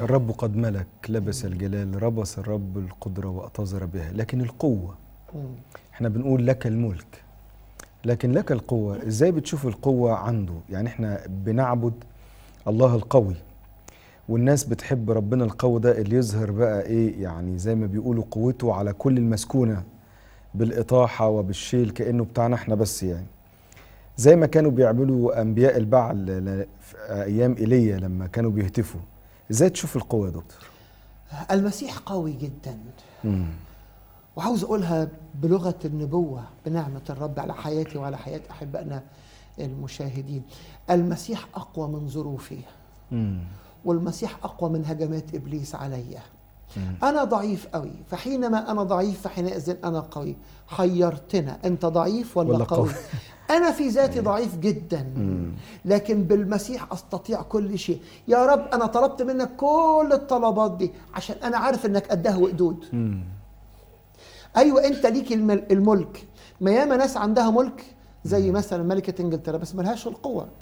الرب قد ملك لبس الجلال ربص الرب القدرة وأتظر بها لكن القوة مم. احنا بنقول لك الملك لكن لك القوة ازاي بتشوف القوة عنده يعني احنا بنعبد الله القوي والناس بتحب ربنا القوي ده اللي يظهر بقى ايه يعني زي ما بيقولوا قوته على كل المسكونة بالإطاحة وبالشيل كأنه بتاعنا احنا بس يعني زي ما كانوا بيعملوا أنبياء البعل ل- في أيام إيليا لما كانوا بيهتفوا ازاي تشوف القوة يا دكتور؟ المسيح قوي جدا مم. وعاوز اقولها بلغه النبوه بنعمه الرب على حياتي وعلى حياه احبائنا المشاهدين المسيح اقوى من ظروفي مم. والمسيح اقوى من هجمات ابليس عليا مم. انا ضعيف قوي فحينما انا ضعيف فحينئذ انا قوي حيرتنا انت ضعيف ولا, ولا قوي قوي؟ انا في ذاتي ضعيف جدا مم. لكن بالمسيح استطيع كل شيء يا رب انا طلبت منك كل الطلبات دي عشان انا عارف انك قدها وقدود مم. ايوه انت ليك الم- الملك ما ياما ناس عندها ملك زي مثلا ملكه انجلترا بس ملهاش القوه